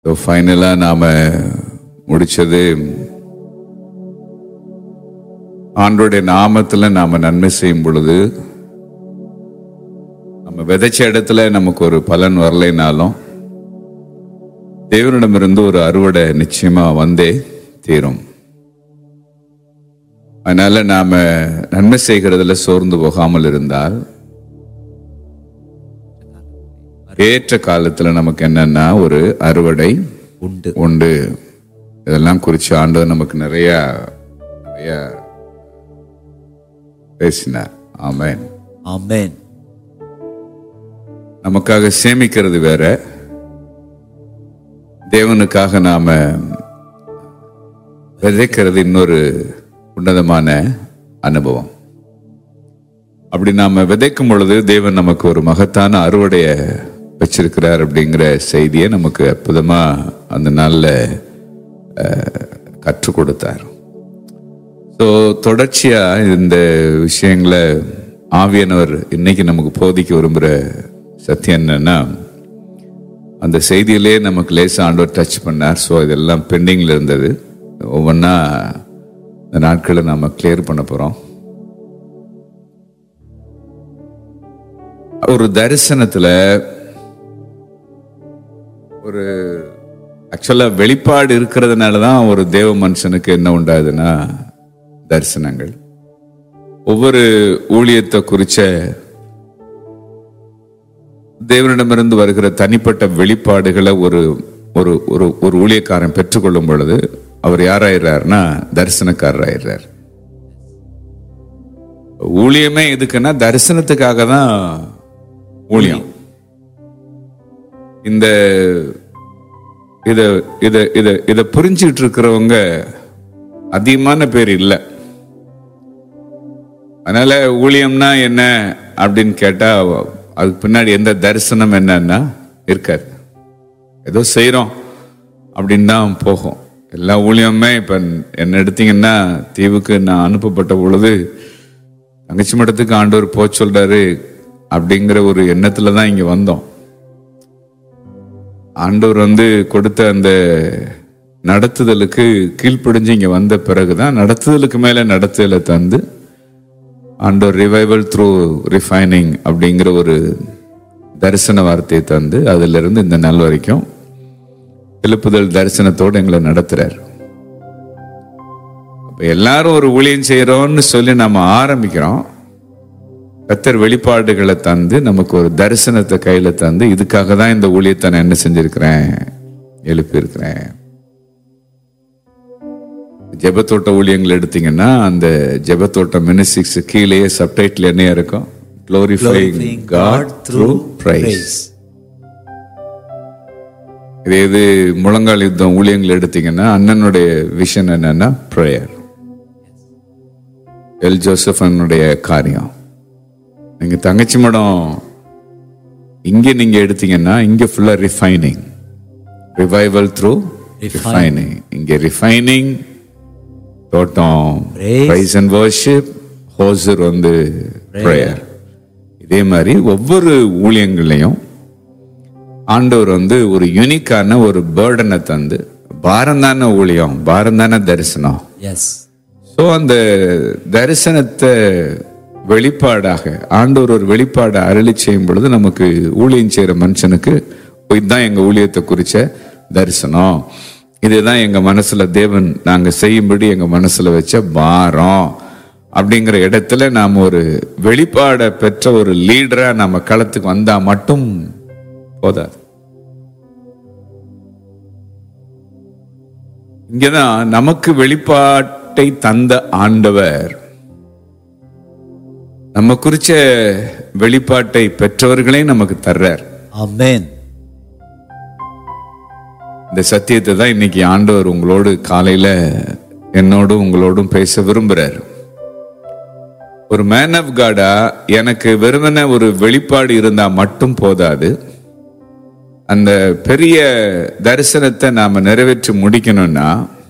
So ஃபைனலாக நாம் முடிச்சது ஆண்டோடைய நாமத்தில் நாம் நன்மை செய்யும் பொழுது நம்ம விதைச்ச இடத்துல நமக்கு ஒரு பலன் வரலைனாலும் தேவனிடமிருந்து ஒரு அறுவடை நிச்சயமா வந்தே தீரும் அதனால நாம நன்மை செய்கிறதுல சோர்ந்து போகாமல் இருந்தால் ஏற்ற காலத்துல நமக்கு என்னன்னா ஒரு அறுவடை உண்டு உண்டு இதெல்லாம் குறித்து ஆண்டவர் நமக்கு நிறைய நிறைய பேசினார் ஆமென் ஆமென் நமக்காக சேமிக்கிறது வேற தேவனுக்காக நாம விதைக்கிறது இன்னொரு உன்னதமான அனுபவம் அப்படி நாம விதைக்கும் பொழுது தேவன் நமக்கு ஒரு மகத்தான அறுவடைய வச்சிருக்கிறார் அப்படிங்கிற செய்தியை நமக்கு அற்புதமா அந்த நாள்ல அஹ், கற்றுக் கொடுத்தார் ஸோ தொடர்ச்சியா இந்த விஷயங்களை ஆவியானவர் இன்னைக்கு நமக்கு போதிக்க விரும்புகிற சத்தியம் என்னன்னா அந்த செய்தியிலே நமக்கு லேசாக ஆண்டவர் டச் பண்ணார் ஸோ இதெல்லாம் பெண்டிங்கில் இருந்தது ஒவ்வொன்றா இந்த நாட்களை நம்ம கிளியர் பண்ண போகிறோம் ஒரு தரிசனத்தில் ஒரு ஆக்சுவலாக வெளிப்பாடு இருக்கிறதுனால தான் ஒரு தேவ மனுஷனுக்கு என்ன உண்டாகுதுன்னா தரிசனங்கள் ஒவ்வொரு ஊழியத்தை குறிச்ச தேவனிடமிருந்து வருகிற தனிப்பட்ட வெளிப்பாடுகளை ஒரு ஒரு ஒரு ஒரு ஊழியக்காரன் பெற்றுக்கொள்ளும் பொழுது அவர் யாராயிடுறாருன்னா தரிசனக்காரராயிடுறார் ஊழியமே எதுக்குன்னா தரிசனத்துக்காக தான் ஊழியம் இந்த இத இத இத இத புரிஞ்சுட்டு இருக்கிறவங்க அதிகமான பேர் இல்லை அதனால ஊழியம்னா என்ன அப்படின்னு கேட்டா அதுக்கு பின்னாடி எந்த தரிசனம் என்னன்னா இருக்காது ஏதோ செய்றோம் அப்படின்னு தான் போகும் எல்லா ஊழியமுமே இப்ப என்ன எடுத்தீங்கன்னா தீவுக்கு நான் அனுப்பப்பட்ட பொழுது தங்கச்சி மடத்துக்கு ஆண்டவர் போக சொல்றாரு அப்படிங்கிற ஒரு எண்ணத்துல தான் இங்க வந்தோம் ஆண்டவர் வந்து கொடுத்த அந்த நடத்துதலுக்கு கீழ்ப்படிஞ்சு இங்க வந்த பிறகுதான் நடத்துதலுக்கு மேல நடத்துதலை தந்து ஆண்டவர் ரிவைவல் த்ரூ ரிஃபைனிங் அப்படிங்கிற ஒரு தரிசன வார்த்தையை தந்து அதுல இருந்து இந்த நாள் வரைக்கும் எழுப்புதல் தரிசனத்தோடு எங்களை நடத்துறார் அப்ப எல்லாரும் ஒரு ஊழியம் செய்யறோம்னு சொல்லி நம்ம ஆரம்பிக்கிறோம் கத்தர் வெளிப்பாடுகளை தந்து நமக்கு ஒரு தரிசனத்தை கையில தந்து இதுக்காக தான் இந்த ஊழியத்தை நான் என்ன செஞ்சிருக்கிறேன் எழுப்பியிருக்கிறேன் ஜெபத்தோட்ட ஊழியங்கள் எடுத்தீங்கன்னா அந்த ஜெபத்தோட்ட மினிஸ்டிக்ஸ் கீழேயே சப்டைட்டில் என்ன இருக்கும் glorifying God through praise இதே இது முழங்கால் யுத்தம் ஊழியங்கள் எடுத்தீங்கன்னா அண்ணனுடைய விஷன் என்னன்னா ப்ரேயர் எல் ஜோசப் அண்ணனுடைய காரியம் நீங்க தங்கச்சி மடம் இங்க நீங்க எடுத்தீங்கன்னா இங்க ஃபுல்லா ரிஃபைனிங் ரிவைவல் த்ரூ ரிஃபைனிங் இங்க ரிஃபைனிங் தோட்டம் Praise. Praise and worship Hosur வந்து ப்ரேயர் இதே மாதிரி ஒவ்வொரு ஊழியங்களையும் ஆண்டவர் வந்து ஒரு யூனிக்கான ஒரு பேர்டனை தந்து பாரந்தான ஊழியம் பாரந்தான தரிசனம் எஸ் ஸோ அந்த தரிசனத்தை வெளிப்பாடாக ஆண்டவர் ஒரு வெளிப்பாடை அருளி செய்யும் பொழுது நமக்கு ஊழியம் செய்யற மனுஷனுக்கு இதுதான் எங்க ஊழியத்தை குறிச்ச தரிசனம் இதுதான் எங்க மனசுல தேவன் நாங்க செய்யும்படி எங்க மனசுல வச்ச பாரம் அப்படிங்கிற இடத்துல நாம ஒரு வெளிப்பாடை பெற்ற ஒரு லீடரா நம்ம களத்துக்கு வந்தா மட்டும் போதாது இங்கதான் நமக்கு வெளிப்பாட்டை தந்த ஆண்டவர் நம்ம குறிச்ச வெளிப்பாட்டை பெற்றவர்களே நமக்கு தர்றார் ஆமென் இந்த சத்தியத்தை தான் இன்னைக்கு ஆண்டவர் உங்களோடு காலையில என்னோடும் உங்களோடும் பேச விரும்புறார் ஒரு மேன் ஆஃப் காடா எனக்கு வெறுமன ஒரு வெளிப்பாடு இருந்தா மட்டும் போதாது அந்த பெரிய தரிசனத்தை நாம நிறைவேற்றி முடிக்கணும்னா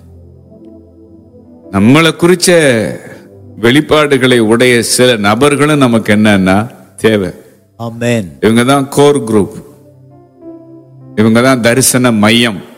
நம்மளை குறிச்ச வெளிப்பாடுகளை உடைய சில நபர்களும் நமக்கு என்னன்னா தேவை ஆமென் இவங்க தான் கோர் குரூப் இவங்க தான் தரிசன மையம்